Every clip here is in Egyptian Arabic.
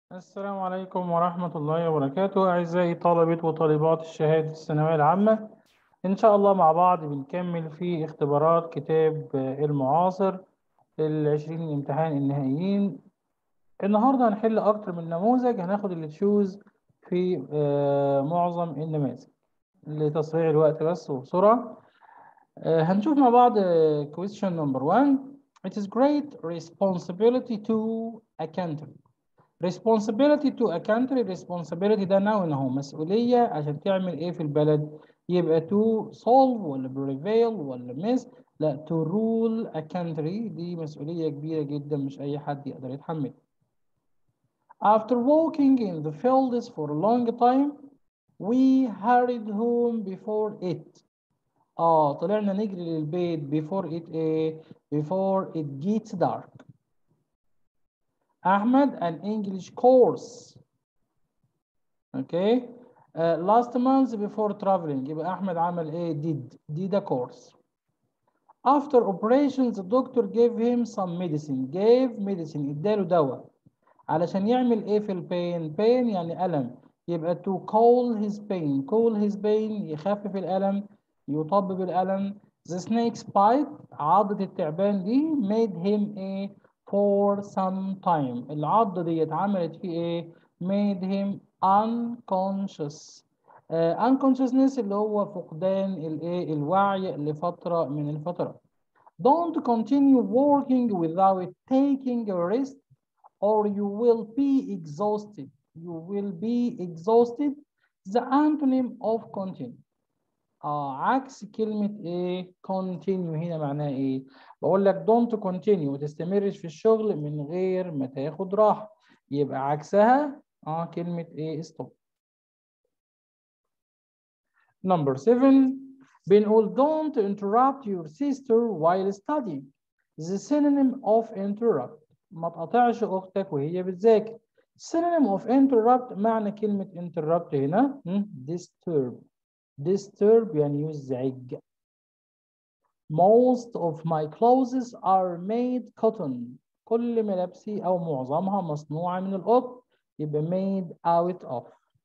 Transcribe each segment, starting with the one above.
السلام عليكم ورحمة الله وبركاته أعزائي طلبة وطالبات الشهادة الثانوية العامة إن شاء الله مع بعض بنكمل في اختبارات كتاب المعاصر العشرين امتحان النهائيين النهاردة هنحل أكتر من نموذج هناخد اللي تشوز في آه، معظم النماذج لتصحيح الوقت بس وبسرعة آه، هنشوف مع بعض آه، question number one It is great responsibility to a country responsibility to a country responsibility ده noun اهو مسؤولية عشان تعمل ايه في البلد يبقى to solve ولا prevail ولا miss لا to rule a country دي مسؤولية كبيرة جدا مش أي حد يقدر يتحملها After walking in the fields for a long time we hurried home before it اه طلعنا نجري للبيت before it ايه before it gets dark Ahmed an English course okay uh, last month before traveling يبقى أحمد عمل إيه did did a course after operations the doctor gave him some medicine gave medicine اداله دواء علشان يعمل إيه في البين pain يعني ألم يبقى to call his pain call his pain يخفف الألم يطبب الألم the snake's bite عضة التعبان دي made him a for some time العضة دي اتعملت فيه ايه made him unconscious uh, unconsciousness اللي هو فقدان الايه الوعي لفترة من الفترات don't continue working without taking a rest or you will be exhausted you will be exhausted the antonym of continue اه عكس كلمة ايه continue هنا معناها ايه بقول لك don't continue ما تستمرش في الشغل من غير ما تاخد راحة يبقى عكسها اه كلمة ايه stop number seven بنقول don't interrupt your sister while studying the synonym of interrupt ما تقطعش اختك وهي بتذاكر synonym of interrupt معنى كلمة interrupt هنا disturb disturb يعني يزعج most of my clothes are made cotton كل ملابسي أو معظمها مصنوعة من القطن يبقى made out of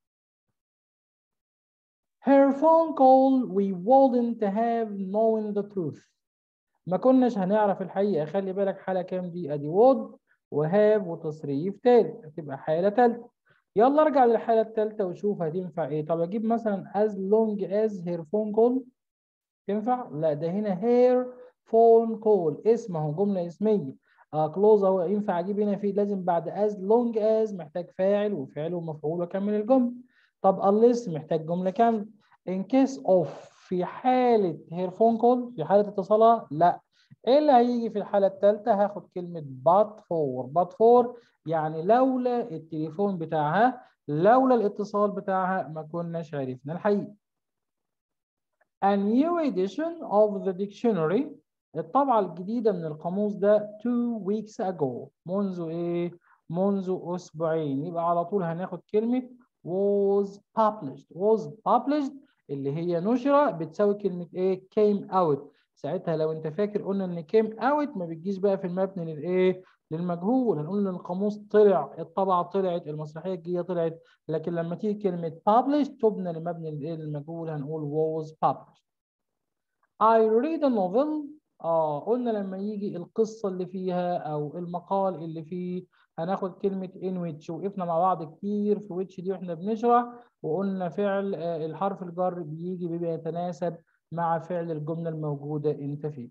her phone call we wouldn't have known the truth ما كناش هنعرف الحقيقة خلي بالك حالة كام دي ادي would وهاف وتصريف تالت هتبقى حالة تالتة يلا ارجع للحالة التالتة وشوف هتنفع ايه طب اجيب مثلا as long as her phone call تنفع؟ لا ده هنا her phone call اسمه جملة اسمية آه كلوز اهو ينفع اجيب هنا في لازم بعد as long as محتاج فاعل وفعل ومفعول واكمل الجملة طب unless محتاج جملة كاملة in case of في حالة her phone call في حالة اتصالها لا ايه اللي هيجي في الحالة الثالثة هاخد كلمة but for but for يعني لولا التليفون بتاعها لولا الاتصال بتاعها ما كناش عرفنا الحقيقة A new edition of the dictionary الطبعة الجديدة من القاموس ده two weeks ago منذ ايه؟ منذ أسبوعين يبقى على طول هناخد كلمة was published was published اللي هي نشرة بتساوي كلمة ايه؟ came out ساعتها لو انت فاكر قلنا ان came out ما بتجيش بقى في المبني للايه؟ للمجهول هنقول ان القاموس طلع الطبعة طلعت المسرحية الجديدة طلعت لكن لما تيجي كلمة published تبنى لمبني للايه؟ للمجهول هنقول was published I read a novel اه قلنا لما يجي القصة اللي فيها او المقال اللي فيه هناخد كلمة in which وقفنا مع بعض كتير في which دي واحنا بنشرح وقلنا فعل آه الحرف الجر بيجي بيبقى يتناسب مع فعل الجملة الموجودة انت فيه.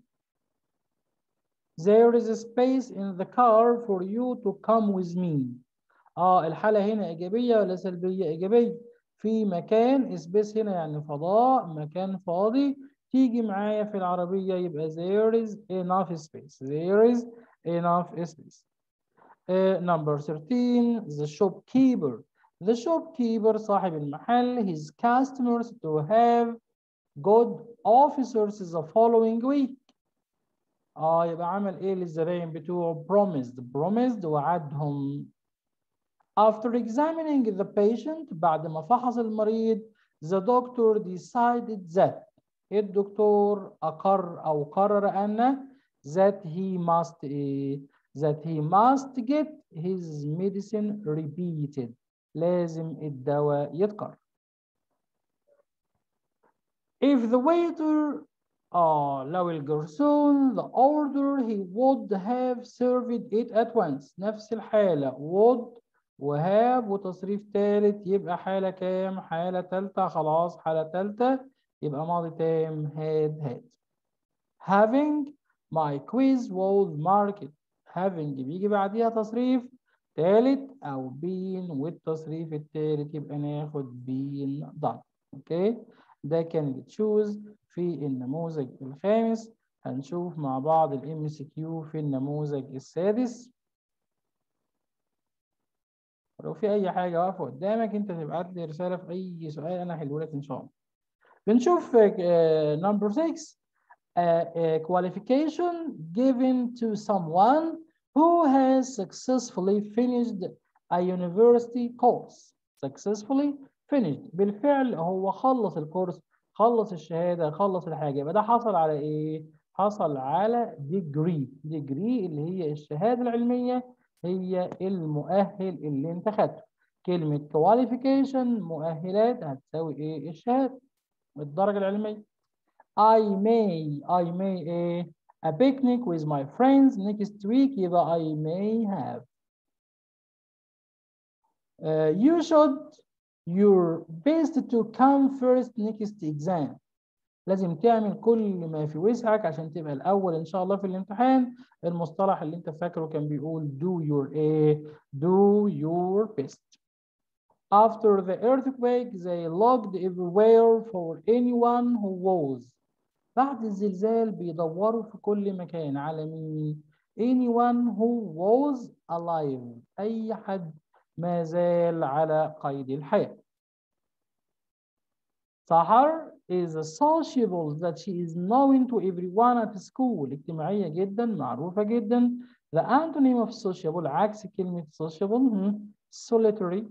There is a space in the car for you to come with me. اه الحالة هنا إيجابية ولا سلبية؟ إيجابية. في مكان سبيس هنا يعني فضاء مكان فاضي تيجي معايا في العربية يبقى there is enough space. There is enough space. Uh, number 13 the shopkeeper. The shopkeeper صاحب المحل his customers to have good officers the following week. اه يبقى عمل ايه للزباين بتوعه promised promised وعدهم after examining the patient بعد ما فحص المريض the doctor decided that الدكتور أقر أو قرر أن that he must that he must get his medicine repeated لازم الدواء يتكرر if the waiter آه لو الجرسون the order he would have served it at once نفس الحالة would وهاب وتصريف ثالث يبقى حالة كام؟ حالة ثالثة خلاص حالة ثالثة يبقى ماضي تام had had having my quiz was marked having بيجي بعديها تصريف ثالث أو been والتصريف الثالث يبقى ناخد been done أوكي ده كان choose في النموذج الخامس هنشوف مع بعض الام سي كيو في النموذج السادس لو في اي حاجه واقفه قدامك انت تبعت لي رساله في اي سؤال انا هحله لك ان شاء الله بنشوف نمبر 6 qualification given to someone who has successfully finished a university course successfully finished بالفعل هو خلص الكورس خلص الشهاده خلص الحاجه يبقى ده حصل على ايه حصل على degree degree اللي هي الشهاده العلميه هي المؤهل اللي انت خدته كلمة qualification مؤهلات هتساوي ايه الشهادة الدرجة العلمية I may I may ايه a picnic with my friends next week يبقى I may have uh, you should your best to come first next exam لازم تعمل كل ما في وسعك عشان تبقى الأول إن شاء الله في الامتحان المصطلح اللي أنت فاكره كان بيقول do your A do your best After the earthquake they looked everywhere for anyone who was بعد الزلزال بيدوروا في كل مكان على مين anyone who was alive أي حد ما زال على قيد الحياة سحر is sociable that she is known to everyone at school اجتماعية جدا معروفة جدا the antonym of sociable عكس كلمة sociable solitary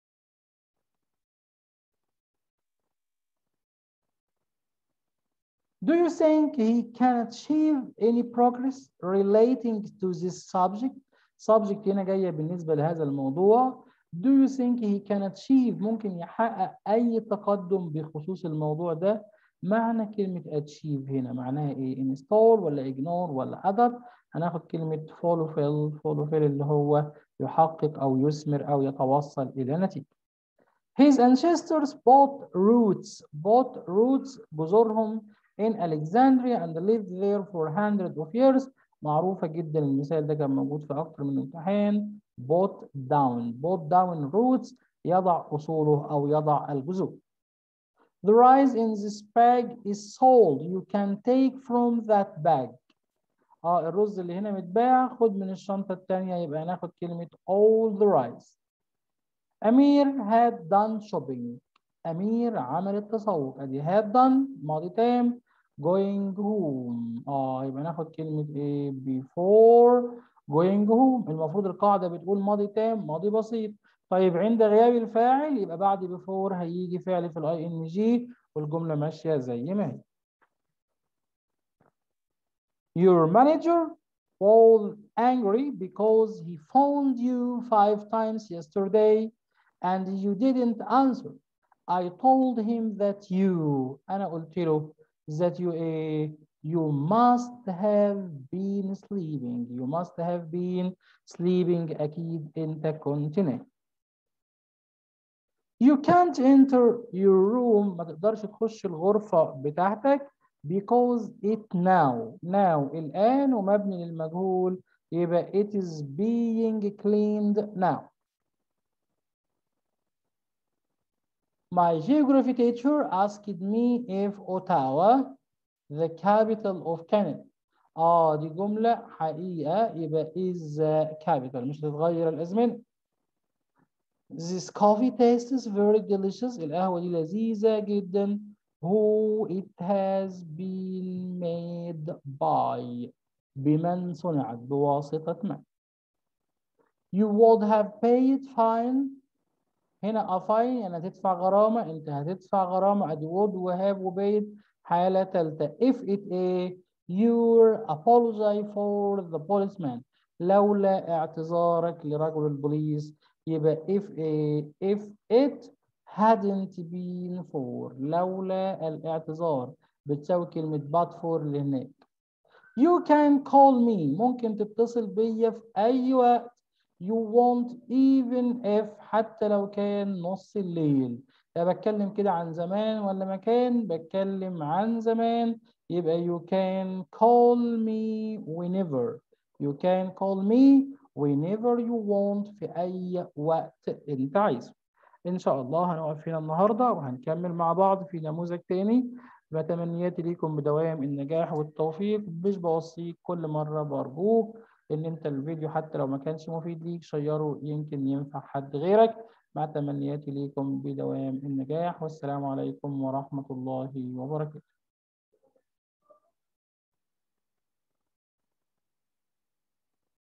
Do you think he can achieve any progress relating to this subject? Subject هنا جاية بالنسبة لهذا الموضوع. Do you think he can achieve ممكن يحقق أي تقدم بخصوص الموضوع ده؟ معنى كلمة achieve هنا معناها إيه؟ install ولا ignore ولا other؟ هناخد كلمة fulfill fulfill اللي هو يحقق أو يثمر أو يتوصل إلى نتيجة. His ancestors bought roots bought roots جذورهم in Alexandria and lived there for hundreds of years معروفة جدا المثال ده كان موجود في أكتر من امتحان bought down bought down roots يضع أصوله أو يضع الجذور The rice in this bag is sold you can take from that bag اه الرز اللي هنا متباع خد من الشنطة التانية يبقى ناخد كلمة all the rice أمير had done shopping أمير عمل التسوق أدي had done ماضي تام going home اه يبقى ناخد كلمة ايه before going home المفروض القاعدة بتقول ماضي تام ماضي بسيط طيب عند غياب الفاعل يبقى بعد before هيجي فعل في الاي ان جي والجملة ماشية زي ما هي Your manager was angry because he phoned you five times yesterday and you didn't answer. I told him that you أنا قلت له that you uh, you must have been sleeping you must have been sleeping أكيد أنت كنت نايم you can't enter your room ما تقدرش تخش الغرفة بتاعتك because it now now الآن ومبني للمجهول يبقى it is being cleaned now My geography teacher asked me if Ottawa the capital of Canada. اه دي جملة حقيقة يبقى is capital مش هتتغير الأزمنة. This coffee tastes very delicious. القهوة دي لذيذة جدا. Who it has been made by بمن صنعت بواسطة من. You would have paid fine هنا أفاين يعني هتدفع غرامة أنت هتدفع غرامة أدي would وهاب وبيد حالة تالتة if it a you apologize for the policeman لولا اعتذارك لرجل البوليس يبقى if a, if it hadn't been for لولا الاعتذار بتساوي كلمة but for اللي هناك You can call me ممكن تتصل بيا في أي وقت You won't even if حتى لو كان نص الليل لا بتكلم كده عن زمان ولا مكان بتكلم عن زمان يبقى you can call me whenever you can call me whenever you want في أي وقت أنت عايزه إن شاء الله هنقف هنا النهاردة وهنكمل مع بعض في نموذج تاني بتمنياتي ليكم بدوام النجاح والتوفيق مش بوصيك كل مرة برجوك إن أنت الفيديو حتى لو ما كانش مفيد ليك شيره يمكن ينفع حد غيرك مع تمنياتي ليكم بدوام النجاح والسلام عليكم ورحمة الله وبركاته